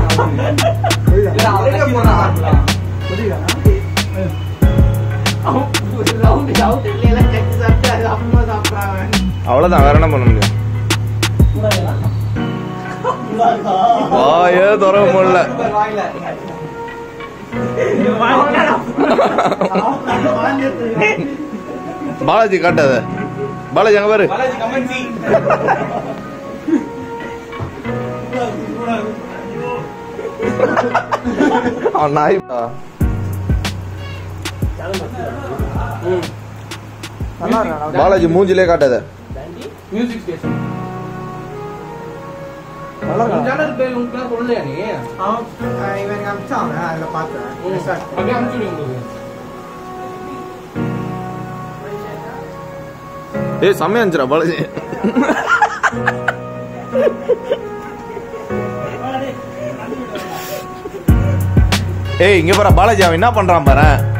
இல்ல, அவன் கட்சி போறான். அவன் ஒரு round out இல்ல, எல்லாம் கட்டி சாப்பிட்டு அது அப்புறமா சாப்பிடுறான் அவ்வளவுதான் வேற என்ன பண்ண முடியும் வாயே திற முடியல வாயில. பாலாஜி காட்டாத பாலாஜி அங்க பாரு பாலாஜி கமெண்ட் சி அவன் நாய் பாலாஜி மூஞ்சிலே காட்டாத மியூசிக் ஸ்டேஷன் சேனல் பேர் உங்களுக்கு சொல்லலையா நீ இவன் அமிச்சான் அதுல பார்த்தேன் அப்படியே அனுப்பிச்சு உங்களுக்கு ஏய் செம்மையா இருந்துச்சுடா பாலாஜி ஏய் இங்க பாரு பாலாஜி அவன் என்ன பண்றான் பாரு